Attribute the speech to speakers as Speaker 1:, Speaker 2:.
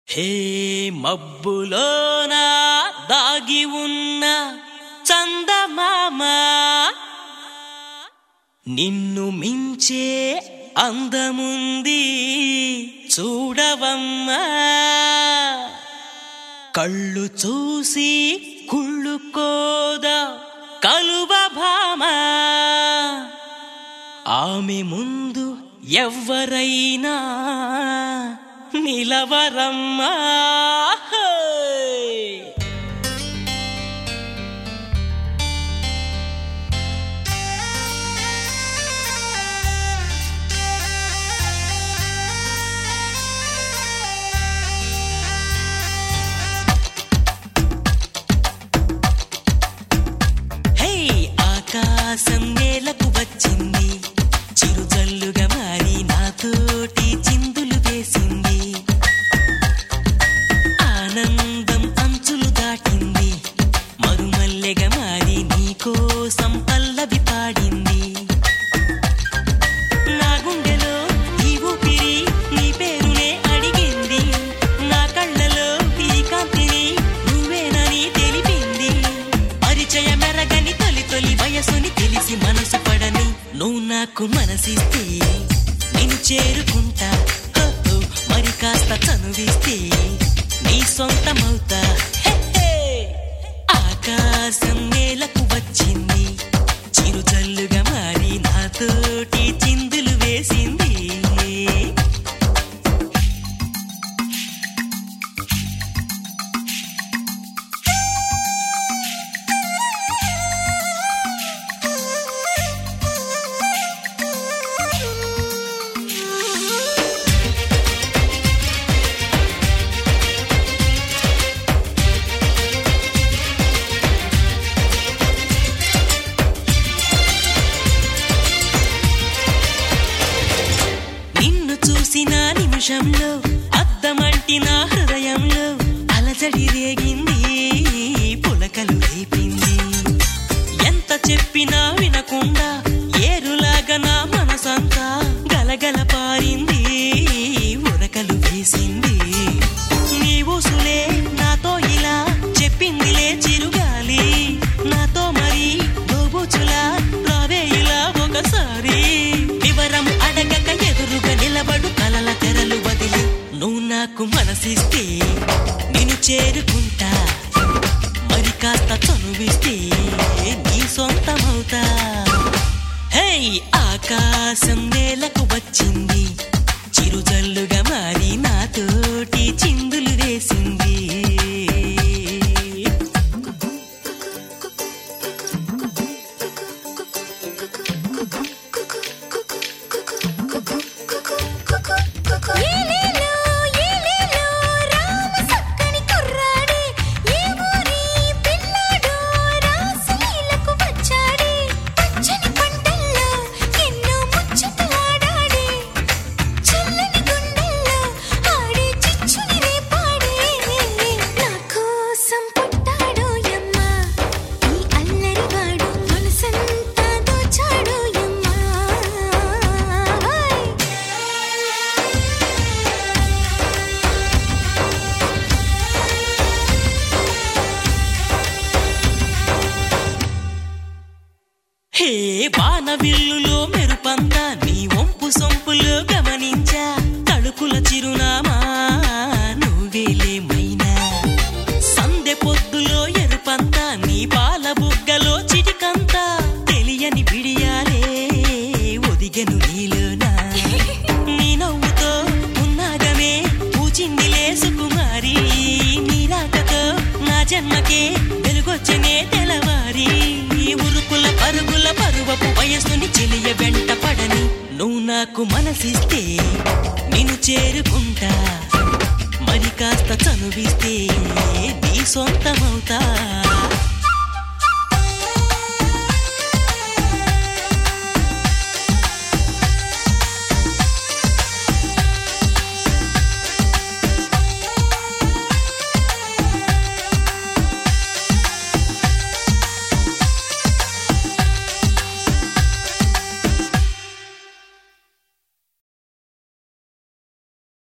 Speaker 1: హే మబ్బులోన దాగి ఉన్న చందమామ నిన్ను మించే అందముంది చూడవమ్మా కళ్ళు చూసి కుళ్ళుకోదా కలువ భామ ఆమె ముందు ఎవ్వరైనా నిలవరమ్మా హే! హే ఆకాశం నేలకు వచ్చింది చిరుజల్లుగా మారి నాతోటి చిందులు వేసింది ఆనందం అంచులు దాటింది మరుమల్లెగా మారి నీకోసం పల్లవి పాడింది నా గుండెలో ఈ ఊపిరి నీ పేరునే అడిగింది నా కళ్ళలో ఈ కాంతిని నువ్వేనని తెలిపింది పరిచయ మెరగని తొలి తొలి వయసుని తెలిసి మనసు పడని నువ్వు నాకు మనసిస్తే నేను చేరుకుంటా హో, హో, మరి కాస్త చనువిస్తే నీ సొంతమవుతా హే, హే. ఆకాశం నేలకు వచ్చింది చిరుజల్లుగా మారి నాతోటి చిందులు వేసింది నిన్ను చూసిన నిమిషంలో అద్దమంటి నా హృదయంలో అలజడి రేగింది పులకలు రేపింది ఎంత చెప్పినా వినకుండా ఏరులాగా నా మనసంతా గలగల పారింది ఉరకలు వేసింది నీ ఊసులే నాతో ఇలా చెప్పిందిలే చిరుగాలి నాతో మరి దోబుచులా రావే ఇలా ఒకసారి వివరం అడగక ఎదురుగా నిలబడు కలల తెరలు వదిలి నువ్వు నాకు మనసిస్తే నేను చేరుకుంటా మరి కాస్త చనువిస్తే నీ సొంతమవుతా హే ఆకాశం నేలకు వచ్చింది చిరుజల్లుగా మారి నాతోటి చిందులు వేసింది
Speaker 2: ఏలేలో ఏలేలో రామ సక్కని కుర్రాడే ఏ ఊరి పిల్లాడో రాసలీలకు వచ్చాడే పచ్చని పంటల్లో ఎన్నో ముచ్చటలాడాడే చల్లని గుండెల్లో ఆడే చిచ్చుని రేపాడే నా కోసం పుట్టాడో యమ్మ ఈ అల్లరివాడు మనసంతా దోచాడో యమ్మ
Speaker 1: హే వాన విల్లులో మెరుపంతా నీ వంపు సొంపులో గమనించా తడుకుల చిరునామా నువ్వేలే మైనా సందె పొద్దులో ఎరుపంతా నీ పాల బుగ్గలో చిటికంతా తెలియని బిడియాలే ఒదిగెను నీలోనా నీ నవ్వుతో ఉన్నాగమే పూచిందిలే సుకుమారి నీ రాకతో నా జన్మకే వెలుగొచ్చనే తెలవారి ఉరుకుల పరుగుల పరువపు వయస్సుని చెలియ వెంట పడని నువ్వు నాకు మనసిస్తే నిన్ను చేరుకుంటా మరి కాస్త చనువిస్తే నీ సొంతమవుతా